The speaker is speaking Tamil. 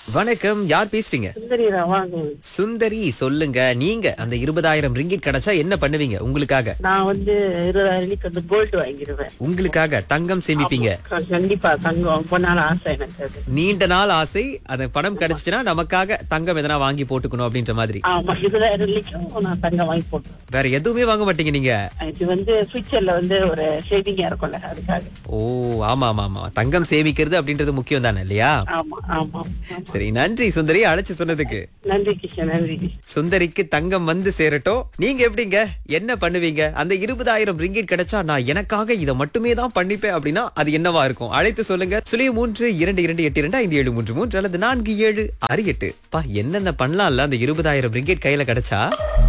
வணக்கம் யார் பேசுறீங்க சுந்தரிரா வாங்க சுந்தரி சொல்லுங்க நீங்க அந்த இருபதாயிரம் ரிங்கிட் கிடைச்சா என்ன பண்ணுவீங்க உங்களுக்காக நான் வந்து இருபதாயிரம் வந்து கோல்டு வாங்கிடுவேன் உங்களுக்காக தங்கம் சேமிப்பீங்க கண்டிப்பா தங்கம் ரொம்ப நாள் ஆசை எனக்கு அது நீண்ட நாள் ஆசை அந்த பணம் கிடைச்சுச்சுன்னா நமக்காக தங்கம் எதனா வாங்கி போட்டுக்கணும் அப்படின்ற மாதிரி ஆமா இருபதாயிரம் வெள்ளிக்கும் நான் தங்கம் வாங்கி போட்டேன் வேற எதுவுமே வாங்க மாட்டீங்க நீங்க இது வந்து ஃபியூச்சர்ல வந்து ஒரு சேவிங்கா இருக்கும்ல அதுக்காக ஓ ஆமா ஆமா ஆமா தங்கம் சேமிக்கிறது அப்படின்றது முக்கியம் தானே இல்லையா ஆமா ஆமா ஆமா. சரி நன்றி சுந்தரி அழைச்சு சொன்னதுக்கு நன்றி கிருஷ்ணன் நன்றி சுந்தரிக்கு தங்கம் வந்து சேரட்டும் நீங்க எப்படிங்க என்ன பண்ணுவீங்க அந்த இருபதாயிரம் ரிங்கிட் கிடைச்சா நான் எனக்காக இதை மட்டுமே தான் பண்ணிப்பேன் அப்படின்னா அது என்னவா இருக்கும் அழைத்து சொல்லுங்க சுழிய மூன்று இரண்டு இரண்டு எட்டு இரண்டு ஐந்து ஏழு மூன்று மூன்று அல்லது நான்கு ஏழு ஆறு எட்டு பா என்னென்ன பண்ணலாம்ல அந்த இருபதாயிரம் ரிங்கிட் கையில கிடைச்சா